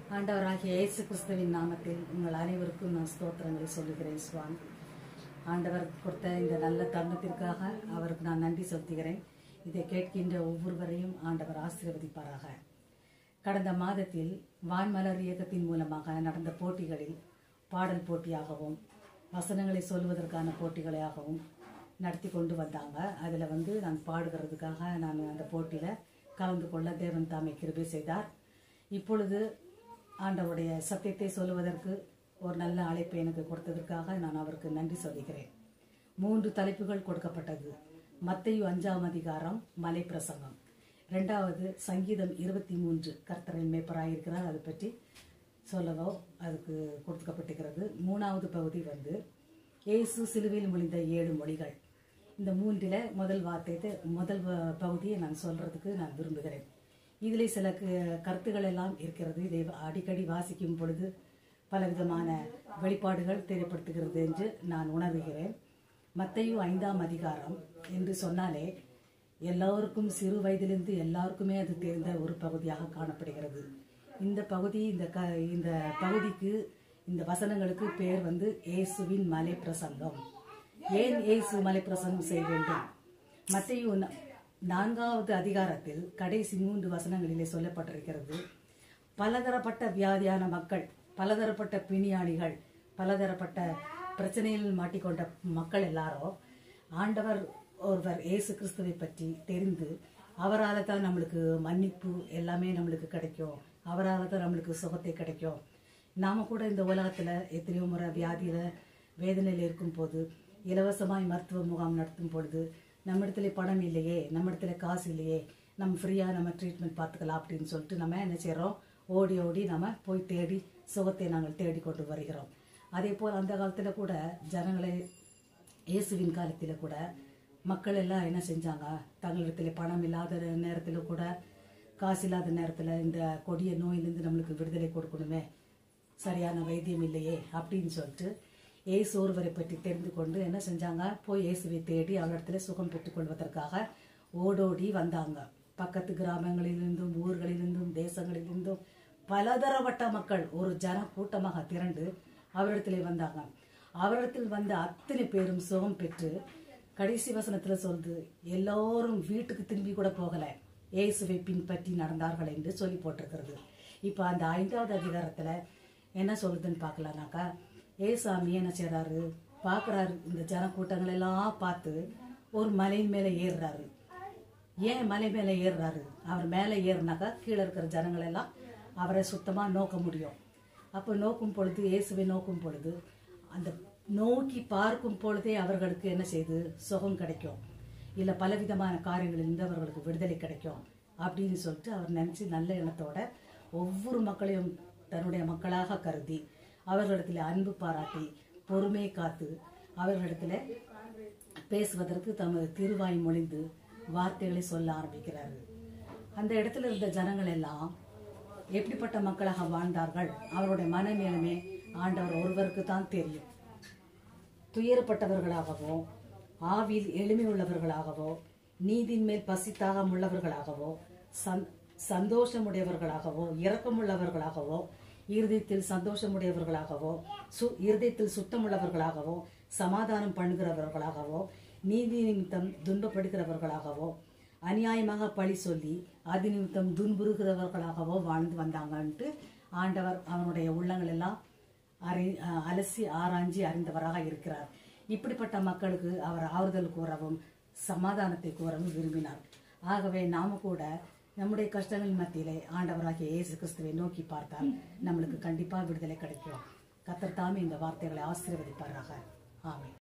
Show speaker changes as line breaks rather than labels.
ஆண்டவராகிய இயேசு கிறிஸ்துவின் நாமத்தில் உங்கள் அனைவருக்கும் நான் ஸ்தோத்திரங்களை சொல்லுகிறேன் சுவாமி ஆண்டவர் கொடுத்த இந்த நல்ல தருணத்திற்காக அவருக்கு நான் நன்றி செலுத்துகிறேன் இதை கேட்கின்ற ஒவ்வொருவரையும் ஆண்டவர் ஆசீர்வதிப்பாராக கடந்த மாதத்தில் வான்மலர் இயக்கத்தின் மூலமாக நடந்த போட்டிகளில் பாடல் போட்டியாகவும் வசனங்களை சொல்வதற்கான போட்டிகளாகவும் நடத்தி கொண்டு வந்தாங்க அதில் வந்து நான் பாடுகிறதுக்காக நான் அந்த போட்டியில் கலந்து கொள்ள தேவன் தாமே கிருபை செய்தார் இப்பொழுது ஆண்டவருடைய சத்தியத்தை சொல்லுவதற்கு ஒரு நல்ல அழைப்பை எனக்கு கொடுத்ததற்காக நான் அவருக்கு நன்றி சொல்லுகிறேன் மூன்று தலைப்புகள் கொடுக்கப்பட்டது மத்தையு அஞ்சாம் அதிகாரம் மலை பிரசங்கம் ரெண்டாவது சங்கீதம் இருபத்தி மூன்று கர்த்தரின் மேப்பராயிருக்கிறார் அதை பற்றி சொல்லவோ அதுக்கு கொடுக்கப்பட்டிருக்கிறது மூணாவது பகுதி வந்து இயேசு சிலுவையில் மொழிந்த ஏழு மொழிகள் இந்த மூன்றில் முதல் வார்த்தை முதல் வ- பகுதியை நான் சொல்றதுக்கு நான் விரும்புகிறேன் இதில் சில க- கருத்துக்கள் எல்லாம் இருக்கிறது இதை அடிக்கடி வாசிக்கும் பொழுது பலவிதமான வெளிப்பாடுகள் தெரியப்படுத்துகிறது என்று நான் உணர்கிறேன் மத்தையு ஐந்தாம் அதிகாரம் என்று சொன்னாலே எல்லோருக்கும் சிறு வயதிலிருந்து எல்லாருக்குமே அது தெரிந்த ஒரு பகுதியாக காணப்படுகிறது இந்த பகுதி இந்த க இந்த பகுதிக்கு இந்த வசனங்களுக்கு பேர் வந்து இயேசுவின் மலை பிரசங்கம் ஏன் இயேசு மலை பிரசங்கம் செய்ய வேண்டும் மத்தையு ந- நான்காவது அதிகாரத்தில் கடைசி மூன்று வசனங்களிலே சொல்லப்பட்டிருக்கிறது பலதரப்பட்ட வியாதியான மக்கள் பலதரப்பட்ட பிணியாளிகள் பலதரப்பட்ட பிரச்சனையில் மாட்டிக்கொண்ட மக்கள் எல்லாரும் ஆண்டவர் ஒருவர் இயேசு கிறிஸ்துவை பற்றி தெரிந்து அவரால் தான் நம்மளுக்கு மன்னிப்பு எல்லாமே நம்மளுக்கு கிடைக்கும் அவரால் தான் நம்மளுக்கு சுகத்தை கிடைக்கும் நாம கூட இந்த உலகத்துல எத்தனையோ முறை வியாதியில வேதனையில் இருக்கும் போது இலவசமாய் மருத்துவ முகாம் நடத்தும் பொழுது நம்ம இடத்துல பணம் இல்லையே நம்ம இடத்துல காசு இல்லையே நம்ம ஃப்ரீயாக நம்ம ட்ரீட்மெண்ட் பார்த்துக்கலாம் அப்படின்னு சொல்லிட்டு நம்ம என்ன செய்கிறோம் ஓடி ஓடி நம்ம போய் தேடி சுகத்தை நாங்கள் தேடி கொண்டு வருகிறோம் அதே போல் அந்த காலத்தில் கூட ஜனங்களை இயேசுவின் காலத்தில் கூட மக்கள் எல்லாம் என்ன செஞ்சாங்க தங்களிடத்துல பணம் இல்லாத நேரத்தில் கூட காசு இல்லாத நேரத்தில் இந்த கொடிய நோயிலிருந்து நம்மளுக்கு விடுதலை கொடுக்கணுமே சரியான வைத்தியம் இல்லையே அப்படின்னு சொல்லிட்டு இயேசு ஒருவரை பற்றி தெரிந்து கொண்டு என்ன செஞ்சாங்க போய் இயேசுவை தேடி அவரிடத்துல சுகம் பெற்றுக்கொள்வதற்காக ஓடோடி வந்தாங்க பக்கத்து கிராமங்களிலிருந்தும் ஊர்களிலிருந்தும் தேசங்களிலிருந்தும் பலதரப்பட்ட மக்கள் ஒரு ஜன கூட்டமாக திரண்டு அவரிடத்திலே வந்தாங்க அவரிடத்தில் வந்த அத்தனை பேரும் சுகம் பெற்று கடைசி வசனத்துல சொல்லுது எல்லோரும் வீட்டுக்கு திரும்பி கூட போகல இயேசுவை பின்பற்றி நடந்தார்கள் என்று சொல்லி போட்டிருக்கிறது இப்போ அந்த ஐந்தாவது அதிகாரத்துல என்ன சொல்லுதுன்னு பார்க்கலாம்னாக்கா ஏசாமி என்ன செய்றாரு பார்க்கறாரு இந்த ஜன கூட்டங்கள் எல்லாம் பார்த்து ஒரு மலையின் மேலே ஏறுறாரு ஏன் மலை மேலே ஏறுறாரு அவர் மேலே ஏறினாக்கா கீழே இருக்கிற ஜனங்கள் எல்லாம் அவரை சுத்தமாக நோக்க முடியும் அப்போ நோக்கும் பொழுது இயேசுவை நோக்கும் பொழுது அந்த நோக்கி பார்க்கும் பொழுதே அவர்களுக்கு என்ன செய்யுது சுகம் கிடைக்கும் இல்லை பலவிதமான காரியங்களிலிருந்து அவர்களுக்கு விடுதலை கிடைக்கும் அப்படின்னு சொல்லிட்டு அவர் நினச்சி நல்ல எண்ணத்தோட ஒவ்வொரு மக்களையும் தன்னுடைய மக்களாக கருதி அவர்களிடத்தில் அன்பு பாராட்டி பொறுமையை காத்து அவர்களிடத்தில் பேசுவதற்கு தமது திருவாய் மொழிந்து வார்த்தைகளை சொல்ல ஆரம்பிக்கிறாரு அந்த இடத்துல இருந்த ஜனங்கள் எல்லாம் எப்படிப்பட்ட மக்களாக வாழ்ந்தார்கள் அவருடைய மனமேலுமே ஆண்டவர் ஒருவருக்கு தான் தெரியும் துயரப்பட்டவர்களாகவோ ஆவியில் எளிமை உள்ளவர்களாகவோ நீதியின் மேல் பசித்தாகம் உள்ளவர்களாகவோ சந் சந்தோஷமுடையவர்களாகவோ இரக்கமுள்ளவர்களாகவோ இருதயத்தில் சந்தோஷமுடையவர்களாகவோ சு இருதயத்தில் சுத்தமுள்ளவர்களாகவோ சமாதானம் பண்ணுகிறவர்களாகவோ நீதி நிமித்தம் துன்பப்படுகிறவர்களாகவோ அநியாயமாக பழி சொல்லி அது நிமித்தம் துன்புறுகிறவர்களாகவோ வாழ்ந்து வந்தாங்கன்ட்டு ஆண்டவர் அவனுடைய உள்ளங்கள் எல்லாம் அறி அஹ் அலசி ஆராய்ஞ்சி அறிந்தவராக இருக்கிறார் இப்படிப்பட்ட மக்களுக்கு அவர் ஆறுதல் கூறவும் சமாதானத்தை கூறவும் விரும்பினார் ஆகவே நாம கூட நம்முடைய கஷ்டங்கள் மத்தியிலே ஆண்டவராகிய இயேசு கிறிஸ்துவை நோக்கி பார்த்தால் நம்மளுக்கு கண்டிப்பா விடுதலை கிடைக்கும் கத்தர் தாமே இந்த வார்த்தைகளை ஆசீர்வதிப்பாராக ஆமென்